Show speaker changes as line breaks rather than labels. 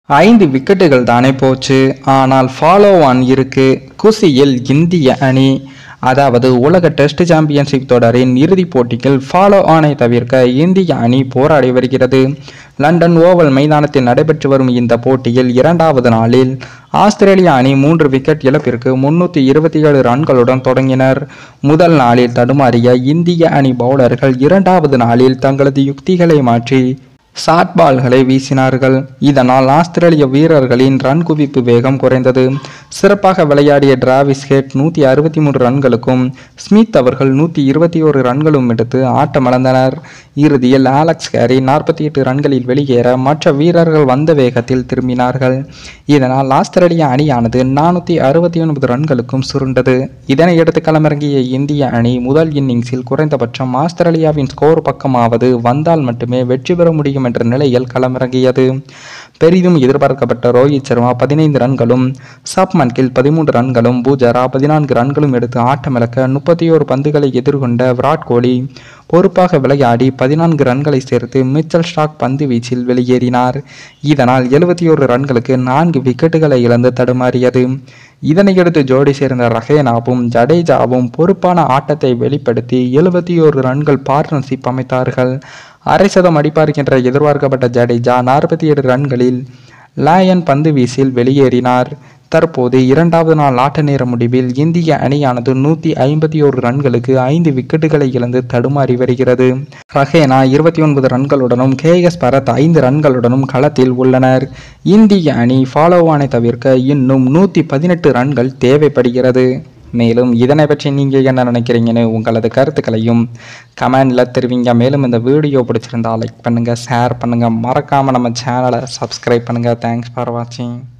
ஐந்து விக்கெட்டுகள் தானே போச்சு ஆனால் ஃபாலோ ஆன் இருக்கு குசியில் இந்திய அணி அதாவது உலக டெஸ்ட் சாம்பியன்ஷிப் தொடரின் இறுதிப் போட்டிகள் ஃபாலோ ஆனை தவிர்க்க இந்திய அணி போராடி வருகிறது லண்டன் ஓவல் மைதானத்தில் நடைபெற்று வரும் இந்த போட்டியில் இரண்டாவது நாளில் ஆஸ்திரேலிய அணி மூன்று விக்கெட் இழப்பிற்கு முன்னூற்றி இருபத்தி ஏழு ரன்களுடன் தொடங்கினர் முதல் நாளில் தடுமாறிய இந்திய அணி பவுலர்கள் இரண்டாவது நாளில் தங்களது யுக்திகளை மாற்றி ஷார்ட் பால்களை வீசினார்கள் இதனால் ஆஸ்திரேலிய வீரர்களின் ரன் குவிப்பு வேகம் குறைந்தது சிறப்பாக விளையாடிய டிராவிஸ் ஹெட் நூற்றி அறுபத்தி மூன்று ரன்களுக்கும் ஸ்மித் அவர்கள் நூற்றி இருபத்தி ஒரு ரன்களும் எடுத்து ஆட்டமிழந்தனர் இறுதியில் ஆலக்ஸ் கேரி நாற்பத்தி எட்டு ரன்களில் வெளியேற மற்ற வீரர்கள் வந்த வேகத்தில் திரும்பினார்கள் இதனால் ஆஸ்திரேலிய அணியானது நானூற்றி அறுபத்தி ஒன்பது ரன்களுக்கும் சுருண்டது இதனையடுத்து களமிறங்கிய இந்திய அணி முதல் இன்னிங்ஸில் குறைந்தபட்சம் ஆஸ்திரேலியாவின் ஸ்கோர் பக்கமாவது வந்தால் மட்டுமே வெற்றி பெற முடியும் என்ற நிலையில் களமிறங்கியது பெரிதும் எதிர்பார்க்கப்பட்ட ரோஹித் சர்மா பதினைந்து ரன்களும் சப்மன் கில் பதிமூன்று ரன்களும் பூஜரா பதினான்கு ரன்களும் எடுத்து ஆட்டமிழக்க முப்பத்தி ஓரு பந்துகளை எதிர்கொண்ட விராட் கோலி பொறுப்பாக விளையாடி பதினான்கு ரன்களை சேர்த்து மிச்சல் ஸ்டாக் பந்து வீச்சில் வெளியேறினார் இதனால் எழுபத்தி ஓரு ரன்களுக்கு நான்கு விக்கெட்டுகளை இழந்து தடுமாறியது இதனையடுத்து ஜோடி சேர்ந்த ரஹேனாவும் ஜடேஜாவும் பொறுப்பான ஆட்டத்தை வெளிப்படுத்தி எழுபத்தி ஓரு ரன்கள் பார்ட்னர்ஷிப் அமைத்தார்கள் அரை சதம் அடிப்பார் என்ற எதிர்பார்க்கப்பட்ட ஜடேஜா நாற்பத்தி ஏழு ரன்களில் லயன் பந்து வீசில் வெளியேறினார் தற்போது இரண்டாவது நாள் ஆட்ட நேர முடிவில் இந்திய அணியானது நூற்றி ஐம்பத்தி ஓரு ரன்களுக்கு ஐந்து விக்கெட்டுகளை இழந்து தடுமாறி வருகிறது ரஹேனா இருபத்தி ஒன்பது ரன்களுடனும் கே எஸ் பரத் ஐந்து ரன்களுடனும் களத்தில் உள்ளனர் இந்திய அணி ஃபாலோவானை தவிர்க்க இன்னும் நூற்றி பதினெட்டு ரன்கள் தேவைப்படுகிறது மேலும் இதனை பற்றி நீங்கள் என்ன நினைக்கிறீங்கன்னு உங்களது கருத்துக்களையும் கமெண்டில் தெரிவிங்க மேலும் இந்த வீடியோ பிடிச்சிருந்தா லைக் பண்ணுங்கள் ஷேர் பண்ணுங்கள் மறக்காமல் நம்ம சேனலை சப்ஸ்கிரைப் பண்ணுங்கள் தேங்க்ஸ் ஃபார் வாட்சிங்